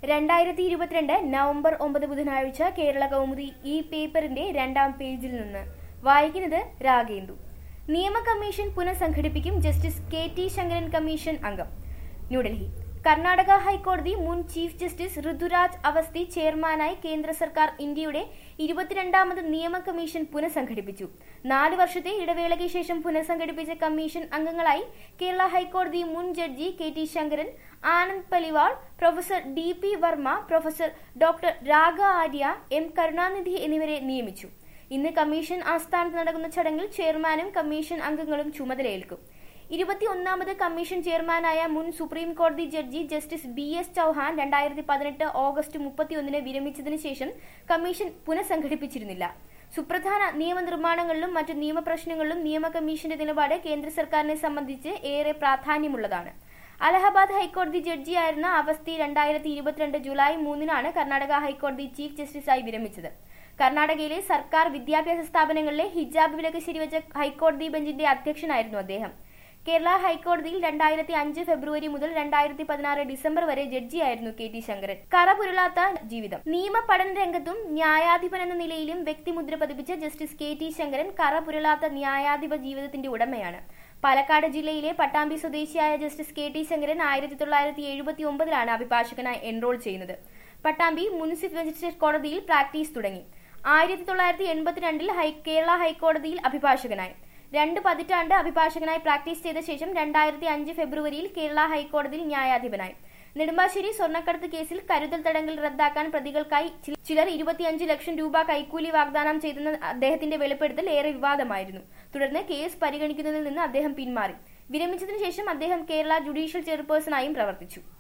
രണ്ടായിരത്തി ഇരുപത്തിരണ്ട് നവംബർ ഒമ്പത് ബുധനാഴ്ച കേരള കൗമുദി ഈ പേപ്പറിന്റെ രണ്ടാം പേജിൽ നിന്ന് വായിക്കുന്നത് രാഗേന്ദു നിയമ കമ്മീഷൻ പുനഃസംഘടിപ്പിക്കും justice K T Sankaran commission അംഗം ന്യൂഡൽഹി കർണാടക ഹൈക്കോടതി മുൻ ചീഫ് ജസ്റ്റിസ് ഋതുരാജ് അവസ്ഥി ചെയർമാനായി കേന്ദ്ര സർക്കാർ ഇന്ത്യയുടെ ഇരുപത്തിരണ്ടാമത് നിയമ കമ്മീഷൻ പുനഃസംഘടിപ്പിച്ചു നാല് വർഷത്തെ ഇടവേളയ്ക്ക് ശേഷം പുനഃസംഘടിപ്പിച്ച കമ്മീഷൻ അംഗങ്ങളായി കേരള ഹൈക്കോടതി മുൻ judge K T Sankaran Anand Paliwal professor D P Varma professor doctor Raga Arya M Karunanidhi എന്നിവരെ നിയമിച്ചു ഇന്ന് കമ്മീഷൻ ആസ്ഥാനത്ത് നടക്കുന്ന ചടങ്ങിൽ ചെയർമാനും കമ്മീഷൻ അംഗങ്ങളും ചുമതലയേൽക്കും ഇരുപത്തിയൊന്നാമത് കമ്മീഷൻ ചെയർമാനായ മുൻ സുപ്രീം കോടതി judge justice B S Chauhan രണ്ടായിരത്തി പതിനെട്ട് ഓഗസ്റ്റ് മുപ്പത്തിയൊന്നിന് വിരമിച്ചതിനു ശേഷം കമ്മീഷൻ പുനഃസംഘടിപ്പിച്ചിരുന്നില്ല സുപ്രധാന നിയമനിർമ്മാണങ്ങളിലും മറ്റു നിയമപ്രശ്നങ്ങളിലും നിയമ കമ്മീഷന്റെ നിലപാട് കേന്ദ്ര സർക്കാരിനെ സംബന്ധിച്ച് ഏറെ പ്രാധാന്യമുള്ളതാണ് അലഹബാദ് ഹൈക്കോടതി ജഡ്ജിയായിരുന്ന അവസ്ഥി രണ്ടായിരത്തി ഇരുപത്തിരണ്ട് ജൂലൈ മൂന്നിനാണ് കർണാടക ഹൈക്കോടതി ചീഫ് ജസ്റ്റിസായി വിരമിച്ചത് കർണാടകയിലെ സർക്കാർ വിദ്യാഭ്യാസ സ്ഥാപനങ്ങളിലെ ഹിജാബ് വിലക്ക് ശരിവച്ച ഹൈക്കോടതി ബെഞ്ചിന്റെ അധ്യക്ഷനായിരുന്നു അദ്ദേഹം കേരള ഹൈക്കോടതിയിൽ രണ്ടായിരത്തി അഞ്ച് ഫെബ്രുവരി മുതൽ രണ്ടായിരത്തി പതിനാറ് ഡിസംബർ വരെ ജഡ്ജിയായിരുന്നു കെ ടി ശങ്കരൻ കറപുരളാത്ത ജീവിതം നിയമ പഠന രംഗത്തും ന്യായാധിപൻ എന്ന നിലയിലും വ്യക്തിമുദ്ര പതിപ്പിച്ച ജസ്റ്റിസ് കെ ടി ശങ്കരൻ കറപുരളാത്ത ന്യായാധിപ ജീവിതത്തിന്റെ ഉടമയാണ് പാലക്കാട് ജില്ലയിലെ പട്ടാമ്പി സ്വദേശിയായ ജസ്റ്റിസ് കെ ടി ശങ്കരൻ ആയിരത്തി തൊള്ളായിരത്തി എഴുപത്തി ഒമ്പതിലാണ് അഭിഭാഷകനായി എൻറോൾ ചെയ്യുന്നത് പട്ടാമ്പി മുനിസിപ്പൽ മജിസ്ട്രേറ്റ് കോടതിയിൽ പ്രാക്ടീസ് തുടങ്ങി ആയിരത്തി തൊള്ളായിരത്തി എൺപത്തിരണ്ടിൽ ഹൈ കേരള ഹൈക്കോടതിയിൽ അഭിഭാഷകനായി രണ്ട് പതിറ്റാണ്ട് അഭിഭാഷകനായി പ്രാക്ടീസ് ചെയ്ത ശേഷം രണ്ടായിരത്തി അഞ്ച് ഫെബ്രുവരിയിൽ കേരള ഹൈക്കോടതിയിൽ ന്യായാധിപനായി നെടുമ്പാശ്ശേരി സ്വർണ്ണക്കടത്ത് കേസിൽ കരുതൽ തടങ്കൽ റദ്ദാക്കാൻ പ്രതികൾക്കായി ചി- ചിലർ ഇരുപത്തിയഞ്ച് ലക്ഷം രൂപ കൈക്കൂലി വാഗ്ദാനം ചെയ്തെന്ന അദ്ദേഹത്തിന്റെ വെളിപ്പെടുത്തൽ ഏറെ വിവാദമായിരുന്നു തുടർന്ന് കേസ് പരിഗണിക്കുന്നതിൽ നിന്ന് അദ്ദേഹം പിന്മാറി വിരമിച്ചതിനു ശേഷം അദ്ദേഹം കേരള ജുഡീഷ്യൽ ചെയർപേഴ്സണായും പ്രവർത്തിച്ചു